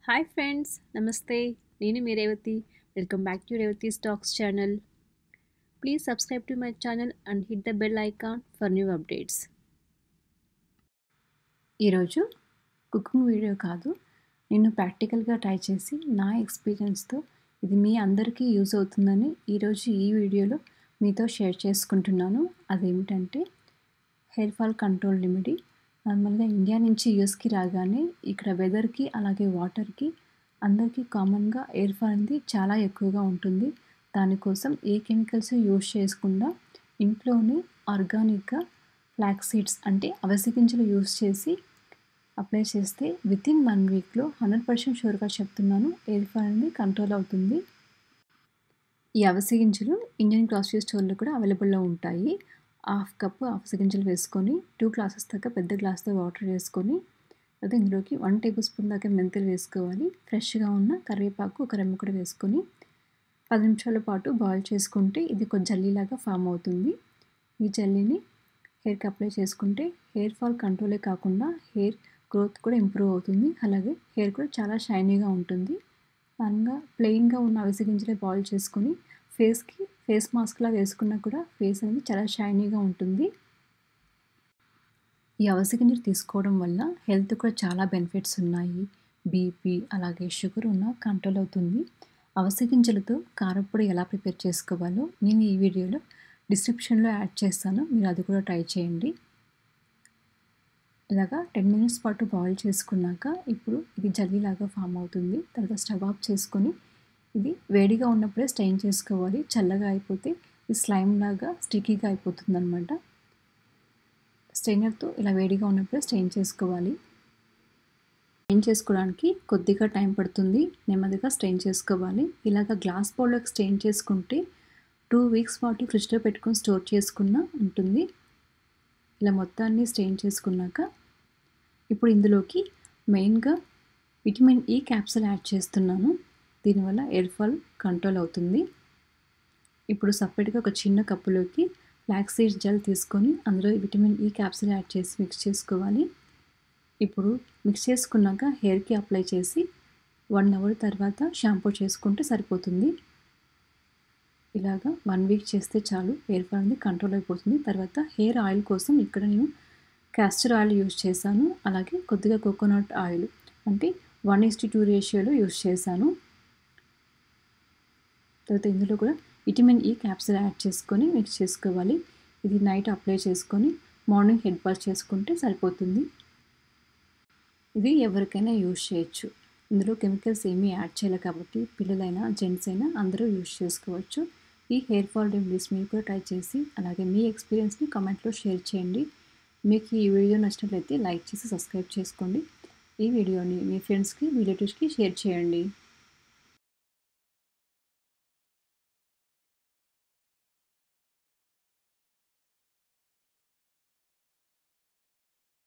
hi friends నమస్తే నేను మీ Revathi welcome back to Revathi stocks channel please subscribe to my channel and hit the bell icon for new updates ఈరోజు cooking video కాదు నేను ప్రాక్టికల్గా try చేసి నా ఎక్స్పీరియన్స్తో ఇది మీ అందరికీ యూజ్ అవుతుందని ఈరోజు ఈ వీడియోలో మీతో షేర్ చేసుకుంటున్నాను అదేమిటంటే హెయిర్ ఫాల్ కంట్రోల్ రెమెడీ నార్మల్గా ఇండియా నుంచి యూఎస్కి రాగానే ఇక్కడ వెదర్కి అలాగే వాటర్కి అందరికీ కామన్గా ఎయిర్ ఫాల్ అనేది చాలా ఎక్కువగా ఉంటుంది దానికోసం ఏ కెమికల్స్ యూజ్ చేయకుండా ఇంట్లోనే ఆర్గానిక్గా ఫ్లాక్స్ సీడ్స్ అంటే అవిసె గింజలు యూజ్ చేసి అప్లై చేస్తే విత్ ఇన్ వన్ వీక్లో హండ్రెడ్ పర్సెంట్ షూర్గా చెప్తున్నాను ఎయిర్ ఫాల్ అనేది కంట్రోల్ అవుతుంది ఈ అవిసె గింజలు ఇండియన్ గ్రాసరీ స్టోర్లో కూడా అవైలబుల్లో ఉంటాయి హాఫ్ కప్పు అవిసె గింజలు వేసుకొని టూ గ్లాసెస్ దాకా పెద్ద గ్లాస్తో వాటర్ వేసుకొని అదే ఇందులోకి వన్ టేబుల్ స్పూన్ దాకా మెంతులు వేసుకోవాలి ఫ్రెష్గా ఉన్న కరివేపాకు ఒక రెమ్మ కూడా వేసుకొని పది నిమిషాల పాటు బాయిల్ చేసుకుంటే ఇది ఒక జల్లీలాగా ఫామ్ అవుతుంది ఈ జల్లీని హెయిర్కి అప్లై చేసుకుంటే హెయిర్ ఫాల్ కంట్రోలే కాకుండా హెయిర్ గ్రోత్ కూడా ఇంప్రూవ్ అవుతుంది అలాగే హెయిర్ కూడా చాలా షైనీగా ఉంటుంది దానిగా ప్లెయిన్గా ఉన్న అవిసె గింజలే బాయిల్ చేసుకొని ఫేస్కి ఫేస్ మాస్క్లా వేసుకున్నా కూడా ఫేస్ అనేది చాలా షైనీగా ఉంటుంది ఈ అవిసె గింజలు తీసుకోవడం వల్ల హెల్త్ కూడా చాలా బెనిఫిట్స్ ఉన్నాయి బీపీ అలాగే షుగర్ ఉన్న కంట్రోల్ అవుతుంది అవిసె గింజలతో కారప్పొడి ఎలా ప్రిపేర్ చేసుకోవాలో నేను ఈ వీడియోలో డిస్క్రిప్షన్లో యాడ్ చేస్తాను మీరు అది కూడా ట్రై చేయండి ఇలాగా టెన్ మినిట్స్ పాటు బాయిల్ చేసుకున్నాక ఇప్పుడు ఇది జల్లీలాగా ఫామ్ అవుతుంది తర్వాత స్టవ్ ఆఫ్ చేసుకొని ఇది వేడిగా ఉన్నప్పుడే స్టెయిన్ చేసుకోవాలి చల్లగా అయిపోతే ఇది స్లైమ్ లాగా స్టిక్కీగా అయిపోతుంది అనమాట స్టెయినర్తో ఇలా వేడిగా ఉన్నప్పుడే స్టెయిన్ చేసుకోవాలి స్టెయిన్ చేసుకోవడానికి కొద్దిగా టైం పడుతుంది నెమ్మదిగా స్టెయిన్ చేసుకోవాలి ఇలాగ గ్లాస్ బౌల్లోకి స్టెయిన్ చేసుకుంటే టూ వీక్స్ పాటు ఫ్రిడ్జ్లో పెట్టుకొని స్టోర్ చేసుకున్న ఉంటుంది ఇలా మొత్తాన్ని స్టెయిన్ చేసుకున్నాక ఇప్పుడు ఇందులోకి మెయిన్గా విటమిన్ ఈ క్యాప్సూల్ యాడ్ చేస్తున్నాను దీనివల్ల ఎయిర్ ఫాల్ కంట్రోల్ అవుతుంది ఇప్పుడు సపరేట్గా ఒక చిన్న కప్పులోకి ఫ్లాక్స్ సీడ్స్ జెల్ తీసుకొని అందులో విటమిన్ ఈ క్యాప్సూల్ యాడ్ చేసి మిక్స్ చేసుకోవాలి ఇప్పుడు మిక్స్ చేసుకున్నాక హెయిర్కి అప్లై చేసి వన్ అవర్ తర్వాత షాంపూ చేసుకుంటే సరిపోతుంది ఇలాగా వన్ వీక్ చేస్తే చాలు హెయిర్ ఫాల్ అనేది కంట్రోల్ అయిపోతుంది తర్వాత హెయిర్ ఆయిల్ కోసం ఇక్కడ నేను క్యాస్టర్ ఆయిల్ యూజ్ చేశాను అలాగే కొద్దిగా కోకోనట్ ఆయిల్ అంటే వన్ ఇస్టీ టూ రేషియోలో యూజ్ చేశాను తర్వాత ఇందులో కూడా విటమిన్ ఈ క్యాప్సూల్ యాడ్ చేసుకొని మిక్స్ చేసుకోవాలి ఇది నైట్ అప్లై చేసుకొని మార్నింగ్ హెడ్ వాష్ చేసుకుంటే సరిపోతుంది ఇది ఎవరికైనా యూజ్ చేయొచ్చు ఇందులో కెమికల్స్ ఏమీ యాడ్ చేయలేదు కాబట్టి పిల్లలైనా జెంట్స్ అయినా అందరూ యూజ్ చేసుకోవచ్చు ఈ హెయిర్ ఫాల్ రెమెడీస్ మీరు కూడా ట్రై చేసి అలాగే మీ ఎక్స్పీరియన్స్ని కామెంట్లో షేర్ చేయండి మీకు ఈ వీడియో నచ్చినట్లయితే లైక్ చేసి సబ్స్క్రైబ్ చేసుకోండి ఈ వీడియోని మీ ఫ్రెండ్స్కి రిలేటివ్స్కి షేర్ చేయండి